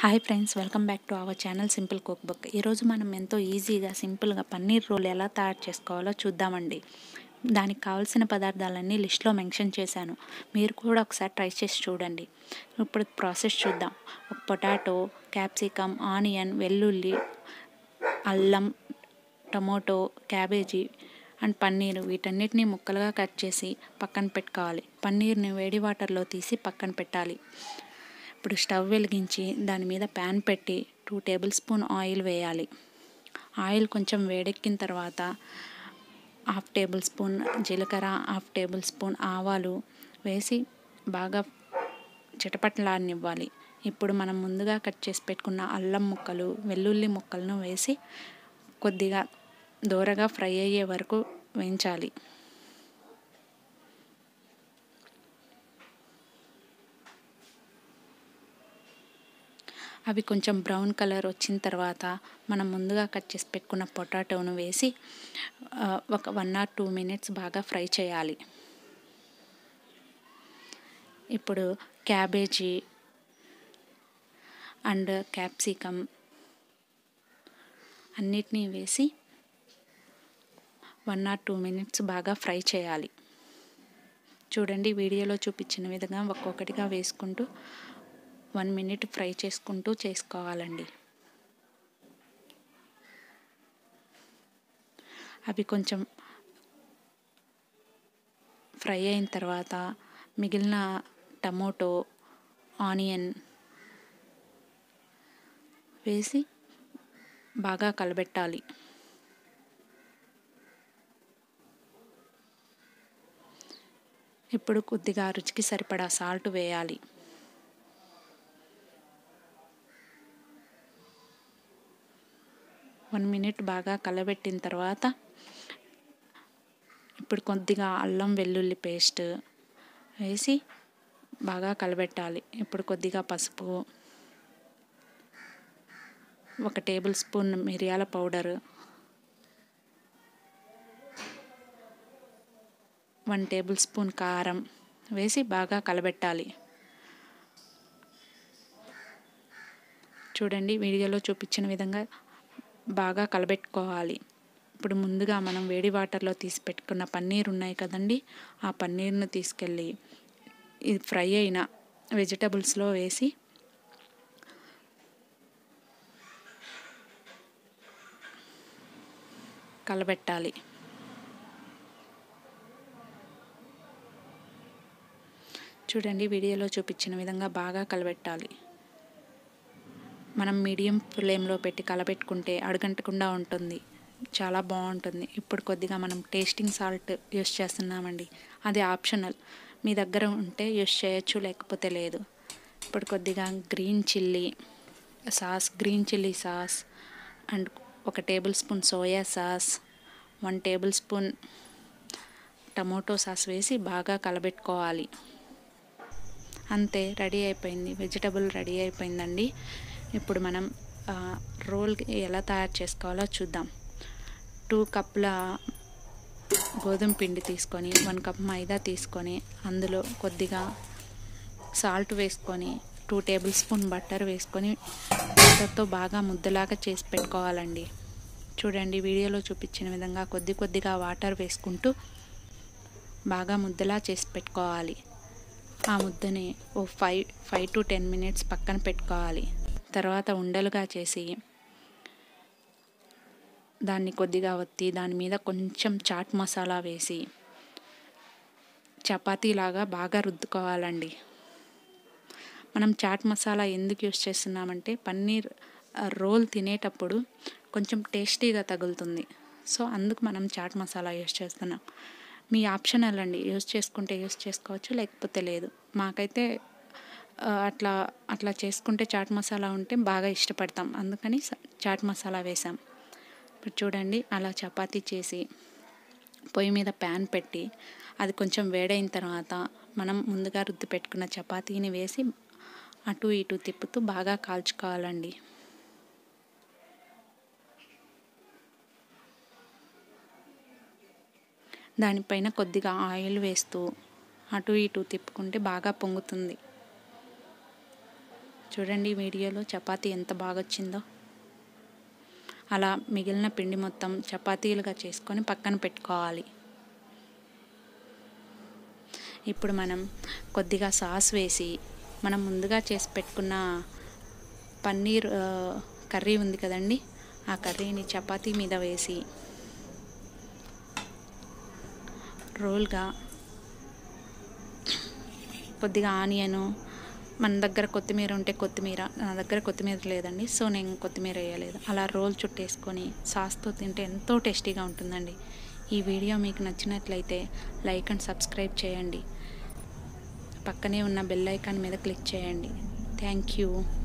hi friends welcome back to our channel simple cook book ఈరోజు మనం ఎంతో ఈజీగా సింపుల్గా పన్నీర్ రోల్ ఎలా తయారు చేసుకోవాలో చూద్దామండి దానికి కావాల్సిన పదార్థాలన్నీ లిస్ట్లో మెన్షన్ చేశాను మీరు కూడా ఒకసారి ట్రై చేసి చూడండి ఇప్పుడు ప్రాసెస్ చూద్దాం ఒక పొటాటో క్యాప్సికమ్ ఆనియన్ వెల్లుల్లి అల్లం టమోటో క్యాబేజీ అండ్ పన్నీరు వీటన్నిటిని ముక్కలుగా కట్ చేసి పక్కన పెట్టుకోవాలి పన్నీర్ని వేడి వాటర్లో తీసి పక్కన పెట్టాలి ఇప్పుడు స్టవ్ వెలిగించి దాని మీద ప్యాన్ పెట్టి టూ టేబుల్ స్పూన్ ఆయిల్ వేయాలి ఆయిల్ కొంచెం వేడెక్కిన తర్వాత హాఫ్ టేబుల్ స్పూన్ జీలకర్ర హాఫ్ టేబుల్ స్పూన్ ఆవాలు వేసి బాగా చిటపట్లాడనివ్వాలి ఇప్పుడు మనం ముందుగా కట్ చేసి పెట్టుకున్న అల్లం ముక్కలు వెల్లుల్లి ముక్కలను వేసి కొద్దిగా దూరగా ఫ్రై అయ్యే వరకు వేయించాలి అవి కొంచెం బ్రౌన్ కలర్ వచ్చిన తర్వాత మనం ముందుగా కట్ చేసి పెట్టుకున్న పొటాటోను వేసి ఒక వన్ ఆర్ టూ మినిట్స్ బాగా ఫ్రై చేయాలి ఇప్పుడు క్యాబేజీ అండ్ క్యాప్సికమ్ అన్నిటినీ వేసి వన్ ఆర్ టూ మినిట్స్ బాగా ఫ్రై చేయాలి చూడండి వీడియోలో చూపించిన విధంగా ఒక్కొక్కటిగా వేసుకుంటూ వన్ మినిట్ ఫ్రై చేసుకుంటూ చేసుకోవాలండి అవి కొంచెం ఫ్రై అయిన తర్వాత మిగిలిన టమోటో ఆనియన్ వేసి బాగా కలబెట్టాలి ఇప్పుడు కొద్దిగా రుచికి సరిపడా సాల్ట్ వేయాలి వన్ మినిట్ బాగా కలబెట్టిన తర్వాత ఇప్పుడు కొద్దిగా అల్లం వెల్లుల్లి పేస్ట్ వేసి బాగా కలబెట్టాలి ఇప్పుడు కొద్దిగా పసుపు ఒక టేబుల్ స్పూన్ మిరియాల పౌడరు వన్ టేబుల్ స్పూన్ కారం వేసి బాగా కలబెట్టాలి చూడండి వీడియోలో చూపించిన విధంగా బాగా కలబెట్టుకోవాలి ఇప్పుడు ముందుగా మనం వేడి వాటర్లో తీసి పెట్టుకున్న పన్నీర్ ఉన్నాయి కదండి ఆ పన్నీర్ను తీసుకెళ్ళి ఇది ఫ్రై అయిన వెజిటబుల్స్లో వేసి కలబెట్టాలి చూడండి వీడియోలో చూపించిన విధంగా బాగా కలబెట్టాలి మనం మీడియం ఫ్లేమ్లో పెట్టి కలబెట్టుకుంటే అడగంటకుండా ఉంటుంది చాలా బాగుంటుంది ఇప్పుడు కొద్దిగా మనం టేస్టింగ్ సాల్ట్ యూస్ చేస్తున్నామండి అది ఆప్షనల్ మీ దగ్గర ఉంటే యూస్ చేయొచ్చు లేకపోతే లేదు ఇప్పుడు కొద్దిగా green chilli sauce green chilli sauce and ఒక tablespoon soya sauce one tablespoon tomato sauce వేసి బాగా కలబెట్టుకోవాలి అంతే రెడీ అయిపోయింది వెజిటబుల్ రెడీ అయిపోయిందండి ఇప్పుడు మనం రోల్ ఎలా తయారు చేసుకోవాలో చూద్దాం టూ కప్పుల గోధుమ పిండి తీసుకొని వన్ కప్ మైదా తీసుకొని అందులో కొద్దిగా సాల్ట్ వేసుకొని టూ టేబుల్ స్పూన్ బట్టర్ వేసుకొని బట్టర్తో బాగా ముద్దలాగా చేసి పెట్టుకోవాలండి చూడండి వీడియోలో చూపించిన విధంగా కొద్ది కొద్దిగా వాటర్ వేసుకుంటూ బాగా ముద్దలా చేసి పెట్టుకోవాలి ఆ ముద్దని ఓ five five to ten minutes పక్కన పెట్టుకోవాలి తర్వాత ఉండలుగా చేసి దాన్ని కొద్దిగా ఒత్తి దాని మీద కొంచెం చాట్ మసాలా వేసి చపాతీలాగా బాగా రుద్దుకోవాలండి మనం చాట్ మసాలా ఎందుకు యూస్ చేస్తున్నామంటే పన్నీర్ రోల్ తినేటప్పుడు కొంచెం టేస్టీగా తగులుతుంది సో అందుకు మనం చాట్ మసాలా యూస్ చేస్తున్నాం మీ ఆప్షనల్ అండి యూస్ చేసుకుంటే యూస్ చేసుకోవచ్చు లేకపోతే లేదు మాకైతే అట్లా అట్లా చేసుకుంటే చాట్ మసాలా ఉంటే బాగా ఇష్టపడతాం అందుకని చాట్ మసాలా వేసాం ఇప్పుడు చూడండి అలా చపాతీ చేసి పొయ్యి మీద ప్యాన్ పెట్టి అది కొంచెం వేడైన తర్వాత మనం ముందుగా రుద్ది పెట్టుకున్న చపాతీని వేసి అటు ఇటు తిప్పుతూ బాగా కాల్చుకోవాలండి దానిపైన కొద్దిగా ఆయిల్ వేస్తూ అటు ఇటు తిప్పుకుంటే బాగా పొంగుతుంది చూడండి ఈ వీడియోలో చపాతీ ఎంత బాగా వచ్చిందో అలా మిగిలిన పిండి మొత్తం చపాతీలుగా చేసుకొని పక్కన పెట్టుకోవాలి ఇప్పుడు మనం కొద్దిగా సాస్ వేసి మనం ముందుగా చేసి పెట్టుకున్న పన్నీర్ ఆ, కర్రీ ఉంది కదండి ఆ కర్రీని చపాతీ మీద వేసి రోల్గా కొద్దిగా ఆనియను మన దగ్గర కొత్తిమీర ఉంటే కొత్తిమీర నా దగ్గర కొత్తిమీర లేదండి సో నేను కొత్తిమీర వేయలేదు అలా రోల్ చుట్టేసుకొని సాస్తో తింటే ఎంతో టేస్టీగా ఉంటుందండి ఈ వీడియో మీకు నచ్చినట్లయితే లైక్ అండ్ సబ్స్క్రైబ్ చేయండి పక్కనే ఉన్న బెల్ ఐకాన్ మీద క్లిక్ చేయండి థ్యాంక్ యూ